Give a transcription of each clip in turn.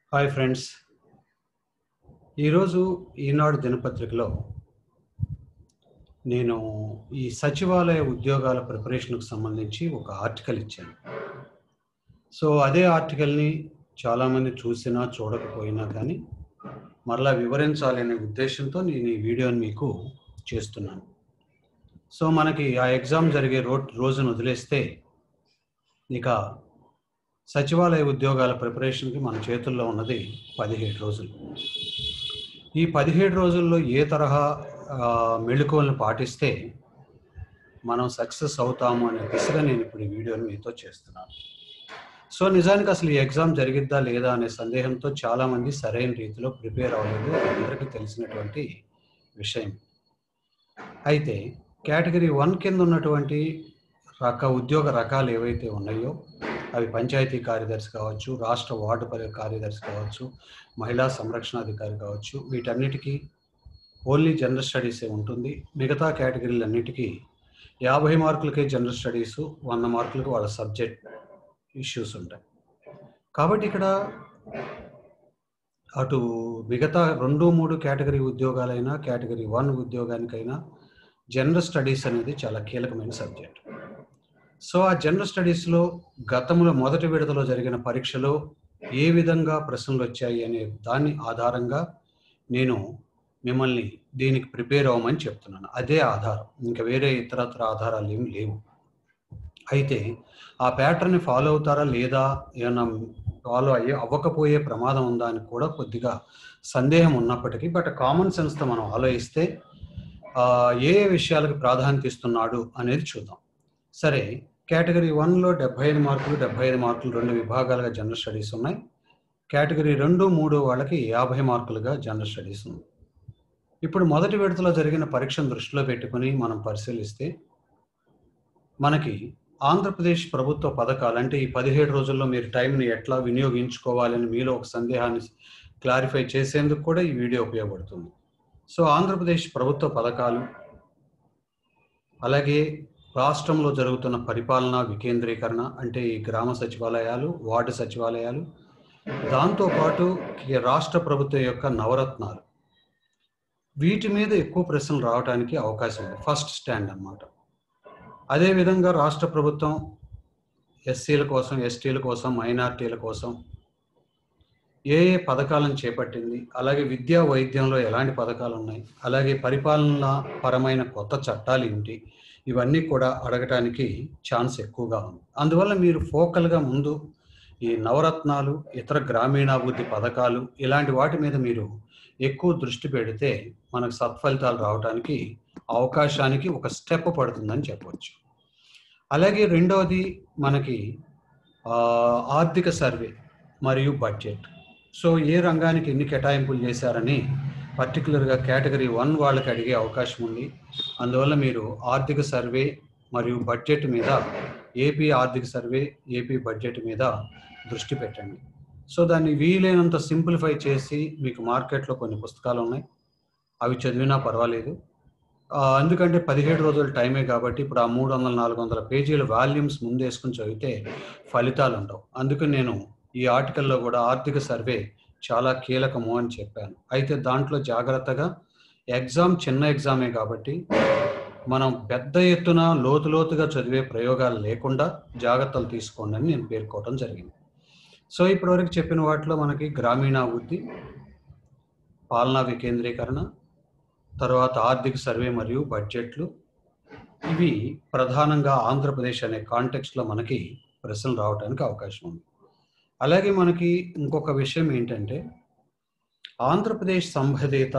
hi friends ఈరోజు ఈనాడు దినపత్రికలో నేను ఈ సచివాలయ ఉద్యోగాల ప్రిపరేషన్కు సంబంధించి ఒక ఆర్టికల్ ఇచ్చాను సో అదే ఆర్టికల్ని చాలామంది చూసినా చూడకపోయినా కానీ మరలా వివరించాలి అనే ఉద్దేశంతో నేను ఈ వీడియోని మీకు చేస్తున్నాను సో మనకి ఆ ఎగ్జామ్ జరిగే రో రోజును వదిలేస్తే ఇక సచివాలయ ఉద్యోగాల ప్రిపరేషన్కి మన చేతుల్లో ఉన్నది పదిహేడు రోజులు ఈ పదిహేడు రోజుల్లో ఏ తరహా మెళుకువలను పాటిస్తే మనం సక్సెస్ అవుతాము అనే దిశగా నేను ఇప్పుడు ఈ వీడియోని మీతో చేస్తున్నాను సో నిజానికి అసలు ఈ ఎగ్జామ్ జరిగిద్దా లేదా అనే సందేహంతో చాలామంది సరైన రీతిలో ప్రిపేర్ అవ్వలేదు అందరికీ తెలిసినటువంటి విషయం అయితే కేటగిరీ వన్ కింద ఉన్నటువంటి రక ఉద్యోగ రకాలు ఏవైతే ఉన్నాయో అవి పంచాయతీ కార్యదర్శి కావచ్చు రాష్ట్ర వార్డు పరి కార్యదర్శి కావచ్చు మహిళా సంరక్షణాధికారి కావచ్చు వీటన్నిటికీ ఓన్లీ జనరల్ స్టడీసే ఉంటుంది మిగతా కేటగిరీలన్నిటికీ యాభై మార్కులకే జనరల్ స్టడీస్ వంద మార్కులకు వాళ్ళ సబ్జెక్ట్ ఇష్యూస్ ఉంటాయి కాబట్టి ఇక్కడ అటు మిగతా రెండు మూడు కేటగిరీ ఉద్యోగాలైనా కేటగిరీ వన్ ఉద్యోగానికైనా జనరల్ స్టడీస్ అనేది చాలా కీలకమైన సబ్జెక్ట్ సో ఆ జనరల్ స్టడీస్లో గతంలో మొదటి విడతలో జరిగిన పరీక్షలో ఏ విధంగా ప్రశ్నలు వచ్చాయి అనే దాని ఆధారంగా నేను మిమ్మల్ని దీనికి ప్రిపేర్ అవ్వమని చెప్తున్నాను అదే ఆధారం ఇంకా వేరే ఇతరత్ర ఆధారాలు ఏమి లేవు అయితే ఆ ప్యాటర్న్ని ఫాలో అవుతారా లేదా ఏమైనా ఫాలో అయ్యే అవ్వకపోయే ప్రమాదం ఉందా అని కూడా కొద్దిగా సందేహం ఉన్నప్పటికీ బట్ కామన్ సెన్స్తో మనం ఆలోచిస్తే ఏ ఏ విషయాలకు ప్రాధాన్యత ఇస్తున్నాడు అనేది చూద్దాం సరే కేటగిరీ వన్లో డెబ్బై ఐదు మార్కులు డెబ్బై ఐదు మార్కులు రెండు విభాగాలుగా జనరల్ స్టడీస్ ఉన్నాయి కేటగిరీ రెండు మూడు వాళ్ళకి యాభై మార్కులుగా జనరల్ స్టడీస్ ఉంది ఇప్పుడు మొదటి విడతలో జరిగిన పరీక్షను దృష్టిలో పెట్టుకుని మనం పరిశీలిస్తే మనకి ఆంధ్రప్రదేశ్ ప్రభుత్వ పథకాలు అంటే ఈ పదిహేడు రోజుల్లో మీరు టైంని ఎట్లా వినియోగించుకోవాలని మీలో ఒక సందేహాన్ని క్లారిఫై చేసేందుకు కూడా ఈ వీడియో ఉపయోగపడుతుంది సో ఆంధ్రప్రదేశ్ ప్రభుత్వ పథకాలు అలాగే రాష్ట్రంలో జరుగుతున్న పరిపాలనా వికేంద్రీకరణ అంటే ఈ గ్రామ సచివాలయాలు వార్డు సచివాలయాలు దాంతోపాటు రాష్ట్ర ప్రభుత్వం యొక్క నవరత్నాలు వీటి మీద ఎక్కువ ప్రశ్నలు రావడానికి అవకాశం ఉంది ఫస్ట్ స్టాండ్ అనమాట అదేవిధంగా రాష్ట్ర ప్రభుత్వం ఎస్సీల కోసం ఎస్టీల కోసం మైనార్టీల కోసం ఏ ఏ పథకాలను చేపట్టింది అలాగే విద్యా వైద్యంలో ఎలాంటి పథకాలు ఉన్నాయి అలాగే పరిపాలన పరమైన కొత్త చట్టాలు ఏమిటి ఇవన్నీ కూడా అడగటానికి ఛాన్స్ ఎక్కువగా ఉంది అందువల్ల మీరు ఫోకల్గా ముందు ఈ నవరత్నాలు ఇతర గ్రామీణాభివృద్ధి పథకాలు ఇలాంటి వాటి మీద మీరు ఎక్కువ దృష్టి పెడితే మనకు సత్ఫలితాలు రావడానికి అవకాశానికి ఒక స్టెప్ పడుతుందని చెప్పవచ్చు అలాగే రెండవది మనకి ఆర్థిక సర్వే మరియు బడ్జెట్ సో ఏ రంగానికి ఎన్ని కేటాయింపులు చేశారని పర్టికులర్గా కేటగిరీ వన్ వాళ్ళకి అడిగే అవకాశం ఉంది అందువల్ల మీరు ఆర్థిక సర్వే మరియు బడ్జెట్ మీద ఏపీ ఆర్థిక సర్వే ఏపీ బడ్జెట్ మీద దృష్టి పెట్టండి సో దాన్ని వీలైనంత సింప్లిఫై చేసి మీకు మార్కెట్లో కొన్ని పుస్తకాలు ఉన్నాయి అవి చదివినా పర్వాలేదు ఎందుకంటే పదిహేడు రోజుల టైమే కాబట్టి ఇప్పుడు ఆ మూడు వందల నాలుగు వందల పేజీల వాల్యూమ్స్ ముందేసుకుని చదివితే ఫలితాలు ఉండవు అందుకని నేను ఈ ఆర్టికల్లో కూడా ఆర్థిక సర్వే చాలా కీలకము అని చెప్పాను అయితే దాంట్లో జాగ్రత్తగా ఎగ్జామ్ చిన్న ఎగ్జామే కాబట్టి మనం పెద్ద ఎత్తున లోతు లోతుగా చదివే ప్రయోగాలు లేకుండా జాగ్రత్తలు తీసుకోండి అని నేను పేర్కోవడం జరిగింది సో ఇప్పటివరకు చెప్పిన వాటిలో మనకి గ్రామీణాభివృద్ధి పాలనా వికేంద్రీకరణ తర్వాత ఆర్థిక సర్వే మరియు బడ్జెట్లు ఇవి ప్రధానంగా ఆంధ్రప్రదేశ్ అనే కాంటెక్స్ట్లో మనకి ప్రశ్నలు రావడానికి అవకాశం ఉంది అలాగే మనకి ఇంకొక విషయం ఏంటంటే ఆంధ్రప్రదేశ్ సంబంధిత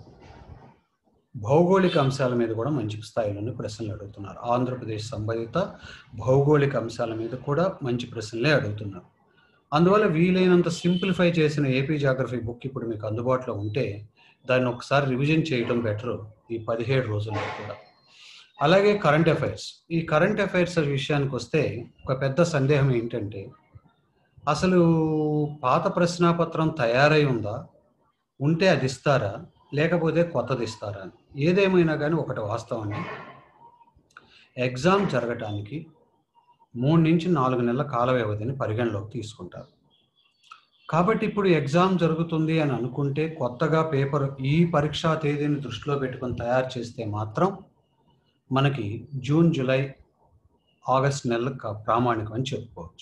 భౌగోళిక అంశాల మీద కూడా మంచి స్థాయిలోనే ప్రశ్నలు అడుగుతున్నారు ఆంధ్రప్రదేశ్ సంబంధిత భౌగోళిక అంశాల మీద కూడా మంచి ప్రశ్నలే అడుగుతున్నారు అందువల్ల వీలైనంత సింప్లిఫై చేసిన ఏపీ జాగ్రఫీ బుక్ ఇప్పుడు మీకు అందుబాటులో ఉంటే దాన్ని ఒకసారి రివిజన్ చేయడం బెటర్ ఈ పదిహేడు రోజుల్లో కూడా అలాగే కరెంట్ అఫైర్స్ ఈ కరెంట్ అఫైర్స్ విషయానికి వస్తే ఒక పెద్ద సందేహం ఏంటంటే అసలు పాత ప్రశ్నాపత్రం తయారై ఉందా ఉంటే అది ఇస్తారా లేకపోతే కొత్తది ఇస్తారా అని ఏదేమైనా కానీ ఒకటి వాస్తవం అండి ఎగ్జామ్ జరగటానికి మూడు నుంచి నాలుగు నెలల కాల వ్యవధిని పరిగణలోకి తీసుకుంటారు కాబట్టి ఇప్పుడు ఎగ్జామ్ జరుగుతుంది అని అనుకుంటే కొత్తగా పేపర్ ఈ పరీక్షా తేదీని దృష్టిలో పెట్టుకొని తయారు చేస్తే మాత్రం మనకి జూన్ జూలై ఆగస్ట్ నెలలకు ప్రామాణికం అని చెప్పుకోవచ్చు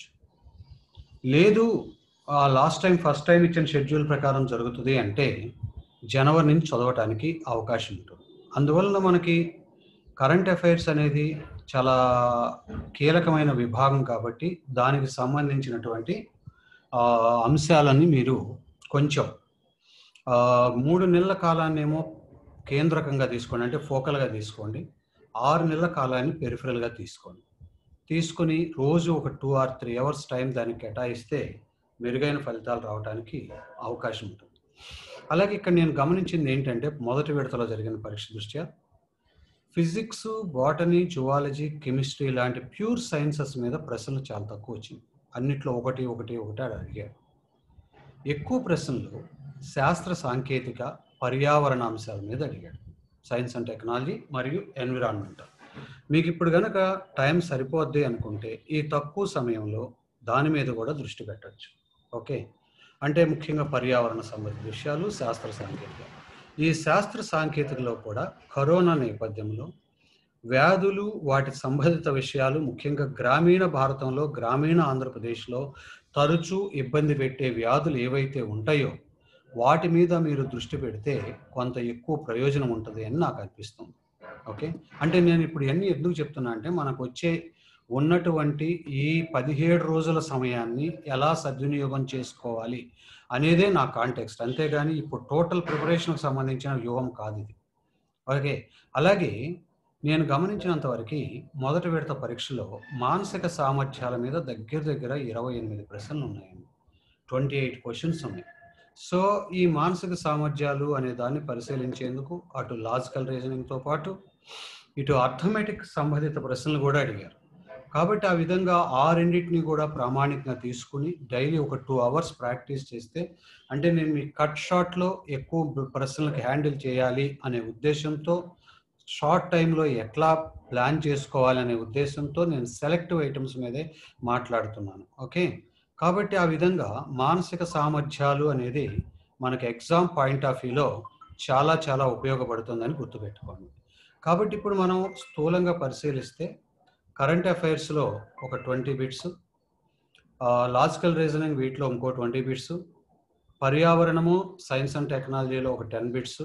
లేదు లాస్ట్ టైం ఫస్ట్ టైం ఇచ్చిన షెడ్యూల్ ప్రకారం జరుగుతుంది అంటే జనవరి నుంచి చదవటానికి అవకాశం ఉంటుంది అందువలన మనకి కరెంట్ అఫైర్స్ అనేది చాలా కీలకమైన విభాగం కాబట్టి దానికి సంబంధించినటువంటి ఆ, అంశాలని మీరు కొంచెం ఆ, మూడు నెలల కాలాన్నేమో కేంద్రకంగా తీసుకోండి అంటే ఫోకల్గా తీసుకోండి ఆరు నెలల కాలాన్ని పెరిఫరల్గా తీసుకోండి తీసుకుని రోజు ఒక two or three hours time దానికి కేటాయిస్తే మెరుగైన ఫలితాలు రావడానికి అవకాశం ఉంటుంది అలాగే ఇక్కడ నేను గమనించింది ఏంటంటే మొదటి విడతలో జరిగిన పరీక్ష దృష్ట్యా ఫిజిక్స్ బాటనీ జువాలజీ కెమిస్ట్రీ లాంటి ప్యూర్ సైన్సెస్ మీద ప్రశ్నలు చాలా తక్కువ వచ్చింది అన్నిట్లో ఒకటి ఒకటి ఒకటి అని అడిగారు ఎక్కువ ప్రశ్నలు శాస్త్ర సాంకేతిక పర్యావరణ అంశాల మీద అడిగాడు సైన్స్ అండ్ టెక్నాలజీ మరియు ఎన్విరాన్మెంటల్ మీకు ఇప్పుడు కనుక టైం సరిపోద్ది అనుకుంటే ఈ తక్కువ సమయంలో దాని మీద కూడా దృష్టి పెట్టచ్చు ఓకే అంటే ముఖ్యంగా పర్యావరణ సంబంధిత విషయాలు శాస్త్ర సాంకేతిక ఈ శాస్త్ర సాంకేతికలో కూడా కరోనా నేపథ్యంలో వ్యాధులు వాటి సంబంధిత విషయాలు ముఖ్యంగా గ్రామీణ భారతంలో గ్రామీణ ఆంధ్రప్రదేశ్లో తరచూ ఇబ్బంది పెట్టే వ్యాధులు ఏవైతే ఉంటాయో వాటి మీద మీరు దృష్టి పెడితే కొంత ఎక్కువ ప్రయోజనం ఉంటుంది అని నాకు అనిపిస్తుంది ఓకే అంటే నేను ఇప్పుడు ఇవన్నీ ఎందుకు చెప్తున్నా అంటే మనకు వచ్చే ఉన్నటువంటి ఈ పదిహేడు రోజుల సమయాన్ని ఎలా సద్వినియోగం చేసుకోవాలి అనేదే నా కాంటెక్స్ట్ అంతేగాని ఇప్పుడు టోటల్ ప్రిపరేషన్కి సంబంధించిన వ్యూహం కాదు ఇది ఓకే అలాగే నేను గమనించినంత వరకు మొదటి విడత పరీక్షలో మానసిక సామర్థ్యాల మీద దగ్గర దగ్గర ఇరవై ఎనిమిది ప్రశ్నలు ఉన్నాయండి ట్వంటీ ఎయిట్ క్వశ్చన్స్ ఉన్నాయి సో ఈ మానసిక సామర్థ్యాలు అనే దాన్ని పరిశీలించేందుకు అటు లాజికల్ రీజనింగ్తో పాటు ఇటు అర్థమెటిక్ సంబంధిత ప్రశ్నలు కూడా అడిగారు కాబట్టి ఆ విధంగా ఆ రెండింటిని కూడా ప్రామాణికంగా తీసుకుని డైలీ ఒక టూ అవర్స్ ప్రాక్టీస్ చేస్తే అంటే నేను మీ కట్ షాట్లో ఎక్కువ ప్రశ్నలకు హ్యాండిల్ చేయాలి అనే ఉద్దేశంతో షార్ట్ టైంలో ఎట్లా ప్లాన్ చేసుకోవాలి అనే ఉద్దేశంతో నేను సెలెక్టివ్ ఐటమ్స్ మీదే మాట్లాడుతున్నాను ఓకే కాబట్టి ఆ విధంగా మానసిక సామర్థ్యాలు అనేది మనకి ఎగ్జామ్ పాయింట్ ఆఫ్ వ్యూలో చాలా చాలా ఉపయోగపడుతుందని గుర్తుపెట్టుకోండి కాబట్టి ఇప్పుడు మనం స్థూలంగా పరిశీలిస్తే కరెంట్ అఫైర్స్లో ఒక ట్వంటీ బిట్స్ లాజికల్ రీజనింగ్ వీటిలో ఇంకో ట్వంటీ బిట్స్ పర్యావరణము సైన్స్ అండ్ టెక్నాలజీలో ఒక టెన్ బిట్స్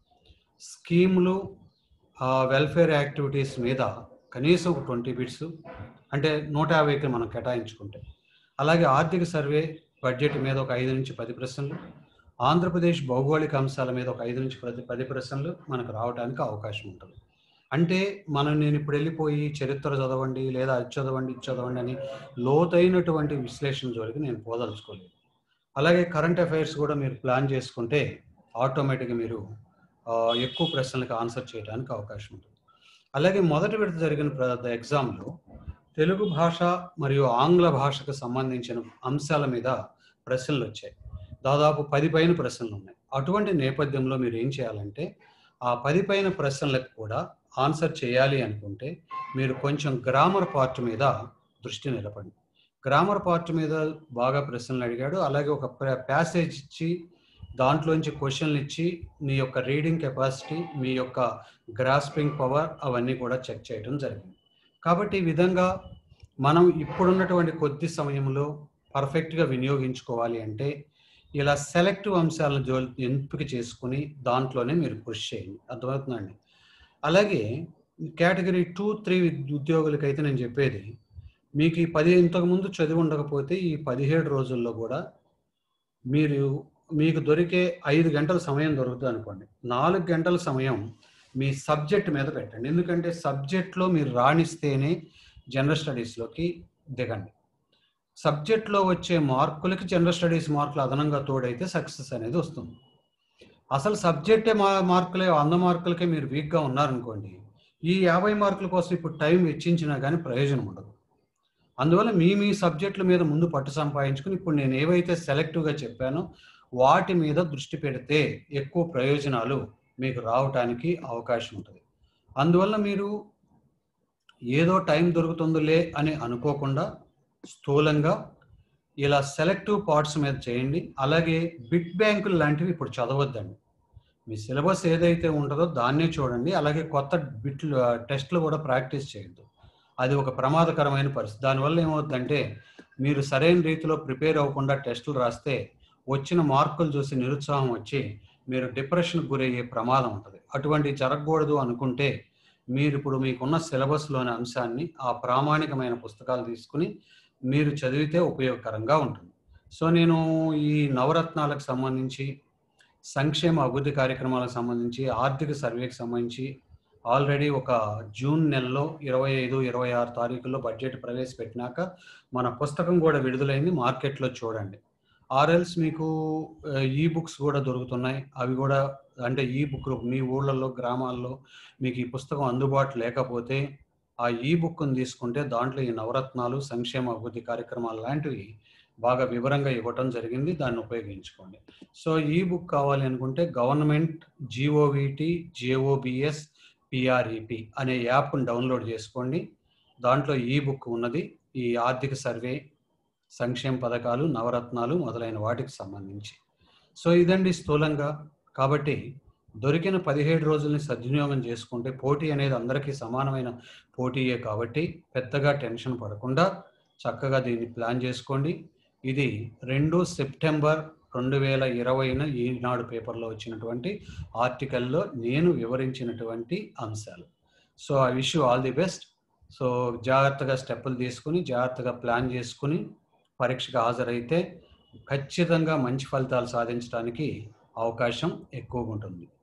స్కీములు వెల్ఫేర్ యాక్టివిటీస్ మీద కనీసం ఒక ట్వంటీ బిట్స్ అంటే నూట యాభైకి మనం కేటాయించుకుంటే అలాగే ఆర్థిక సర్వే బడ్జెట్ మీద ఒక ఐదు నుంచి పది ప్రశ్నలు ఆంధ్రప్రదేశ్ భౌగోళిక అంశాల మీద ఒక ఐదు నుంచి పది పది ప్రశ్నలు మనకు రావడానికి అవకాశం ఉంటుంది అంటే మనం నేను ఇప్పుడు వెళ్ళిపోయి చరిత్ర చదవండి లేదా అది చదవండి ఇది చదవండి అని లోతైనటువంటి విశ్లేషణ జోలికి నేను పోదలుచుకోలేదు అలాగే కరెంట్ అఫైర్స్ కూడా మీరు ప్లాన్ చేసుకుంటే ఆటోమేటిక్గా మీరు ఆ, ఎక్కువ ప్రశ్నలకు ఆన్సర్ చేయడానికి అవకాశం ఉంటుంది అలాగే మొదటి విడత జరిగిన ప్ర- ఎగ్జామ్లో తెలుగు భాష మరియు ఆంగ్ల భాషకు సంబంధించిన అంశాల మీద ప్రశ్నలు వచ్చాయి దాదాపు పది పైన ప్రశ్నలు ఉన్నాయి అటువంటి నేపథ్యంలో మీరు ఏం చేయాలంటే ఆ పది పైన ప్రశ్నలకు కూడా ఆన్సర్ చేయాలి అనుకుంటే మీరు కొంచెం గ్రామర్ పార్ట్ మీద దృష్టి నిలపండి గ్రామర్ పార్ట్ మీద బాగా ప్రశ్నలు అడిగాడు అలాగే ఒక ప్యాసేజ్ ఇచ్చి దాంట్లోంచి క్వశ్చన్లు ఇచ్చి మీ యొక్క రీడింగ్ కెపాసిటీ మీ యొక్క గ్రాస్పింగ్ పవర్ అవన్నీ కూడా చెక్ చేయడం జరిగింది కాబట్టి ఈ విధంగా మనం ఇప్పుడున్నటువంటి కొద్ది సమయంలో పర్ఫెక్ట్గా వినియోగించుకోవాలి అంటే ఇలా సెలెక్టివ్ అంశాలను జో ఎంపిక చేసుకుని దాంట్లోనే మీరు కృషి చేయండి అర్థమవుతుందండి అలాగే కేటగిరీ టూ త్రీ ఉద్యోగులకైతే నేను చెప్పేది మీకు ఈ పది ఇంతకుముందు చదివి ఉండకపోతే ఈ పదిహేడు రోజుల్లో కూడా మీరు మీకు దొరికే ఐదు గంటల సమయం దొరుకుతుంది అనుకోండి నాలుగు గంటల సమయం మీ సబ్జెక్ట్ మీద పెట్టండి ఎందుకంటే సబ్జెక్ట్లో మీరు రాణిస్తేనే జనరల్ స్టడీస్లోకి దిగండి సబ్జెక్ట్లో వచ్చే మార్కులకి జనరల్ స్టడీస్ మార్కులు అదనంగా తోడైతే సక్సెస్ అనేది వస్తుంది అసలు సబ్జెక్టే మా మార్కులే వంద మార్కులకే మీరు వీక్గా ఉన్నారనుకోండి ఈ యాభై మార్కుల కోసం ఇప్పుడు టైం వెచ్చించినా కానీ ప్రయోజనం ఉండదు అందువల్ల మీ మీ సబ్జెక్టుల మీద ముందు పట్టు సంపాదించుకుని ఇప్పుడు నేను ఏవైతే సెలెక్టివ్గా చెప్పానో వాటి మీద దృష్టి పెడితే ఎక్కువ ప్రయోజనాలు మీకు రావటానికి అవకాశం ఉంటుంది అందువల్ల మీరు ఏదో టైం దొరుకుతుందిలే అని అనుకోకుండా స్థూలంగా ఇలా సెలెక్టివ్ పార్ట్స్ మీద చేయండి అలాగే బిట్ బ్యాంకులు లాంటివి ఇప్పుడు చదవద్దండి మీ సిలబస్ ఏదైతే ఉంటుందో దాన్నే చూడండి అలాగే కొత్త బిట్లు టెస్ట్లు కూడా ప్రాక్టీస్ చేయొద్దు అది ఒక ప్రమాదకరమైన పరిస్థితి దానివల్ల ఏమవుతుందంటే మీరు సరైన రీతిలో ప్రిపేర్ అవ్వకుండా టెస్టులు రాస్తే వచ్చిన మార్కులు చూసి నిరుత్సాహం వచ్చి మీరు డిప్రెషన్కి గురయ్యే ప్రమాదం ఉంటుంది అటువంటి జరగకూడదు అనుకుంటే మీరు ఇప్పుడు మీకున్న సిలబస్లోని అంశాన్ని ఆ ప్రామాణికమైన పుస్తకాలు తీసుకుని మీరు చదివితే ఉపయోగకరంగా ఉంటుంది సో నేను ఈ నవరత్నాలకు సంబంధించి సంక్షేమ అభివృద్ధి కార్యక్రమాలకు సంబంధించి ఆర్థిక సర్వేకి సంబంధించి ఆల్రెడీ ఒక జూన్ నెలలో ఇరవై ఐదు ఇరవై ఆరు తారీఖుల్లో బడ్జెట్ ప్రవేశపెట్టినాక మన పుస్తకం కూడా విడుదలైంది మార్కెట్లో చూడండి ఆర్ఎల్స్ మీకు ఈ బుక్స్ కూడా దొరుకుతున్నాయి అవి కూడా అంటే ఈ బుక్ మీ ఊళ్ళల్లో గ్రామాల్లో మీకు ఈ పుస్తకం అందుబాటు లేకపోతే ఆ ఈ బుక్ని తీసుకుంటే దాంట్లో ఈ నవరత్నాలు సంక్షేమ అభివృద్ధి కార్యక్రమాలు లాంటివి బాగా వివరంగా ఇవ్వటం జరిగింది దాన్ని ఉపయోగించుకోండి సో ఈ బుక్ కావాలి అనుకుంటే గవర్నమెంట్ జిఓవిటి జిఓబిఎస్ పిఆర్ఈపి అనే యాప్ను డౌన్లోడ్ చేసుకోండి దాంట్లో ఈ బుక్ ఉన్నది ఈ ఆర్థిక సర్వే సంక్షేమ పథకాలు నవరత్నాలు మొదలైన వాటికి సంబంధించి సో ఇదండి స్థూలంగా కాబట్టి దొరికిన పదిహేడు రోజుల్ని సద్వినియోగం చేసుకుంటే పోటీ అనేది అందరికీ సమానమైన పోటీయే కాబట్టి పెద్దగా టెన్షన్ పడకుండా చక్కగా దీన్ని ప్లాన్ చేసుకోండి ఇది రెండు సెప్టెంబర్ రెండు వేల ఇరవైన ఈనాడు పేపర్లో వచ్చినటువంటి ఆర్టికల్లో నేను వివరించినటువంటి అంశాలు so I wish you all the best so జాగ్రత్తగా స్టెప్పులు తీసుకుని జాగ్రత్తగా ప్లాన్ చేసుకుని పరీక్షకు హాజరైతే ఖచ్చితంగా మంచి ఫలితాలు సాధించడానికి అవకాశం ఎక్కువగా ఉంటుంది